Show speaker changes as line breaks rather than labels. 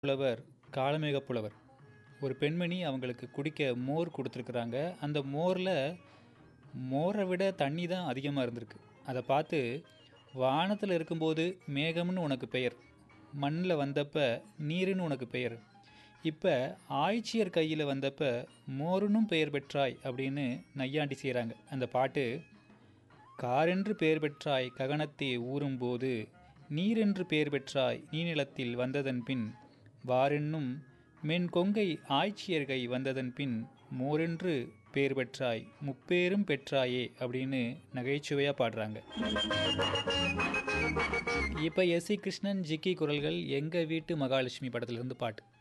புலவர் காளமேக புலவர் ஒரு பெண்மணி அவங்களுக்கு குடிக்க மோர் கொடுத்துருக்குறாங்க அந்த மோரில் மோரை விட தண்ணி தான் அதிகமாக இருந்திருக்கு அதை பார்த்து வானத்தில் இருக்கும்போது மேகம்னு உனக்கு பெயர் மண்ணில் வந்தப்ப நீருன்னு உனக்கு பெயர் இப்போ ஆய்ச்சியர் கையில் வந்தப்ப மோருன்னும் பெயர் பெற்றாய் அப்படின்னு நையாண்டி செய்கிறாங்க அந்த பாட்டு காரென்று பெயர் பெற்றாய் ககனத்தே ஊறும்போது நீரென்று பெயர் பெற்றாய் நீநிலத்தில் வந்ததன் பின் வாரென்னும் மென் கொங்கை ஆய்ச்சியர்கை வந்ததன் பின் மோரென்று பேர் பெற்றாய் முப்பேரும் பெற்றாயே அப்படின்னு நகைச்சுவையாக பாடுறாங்க இப்போ எஸ் சி கிருஷ்ணன் ஜிக்கி குரல்கள் எங்கள் வீட்டு மகாலட்சுமி படத்துலேருந்து பாட்டு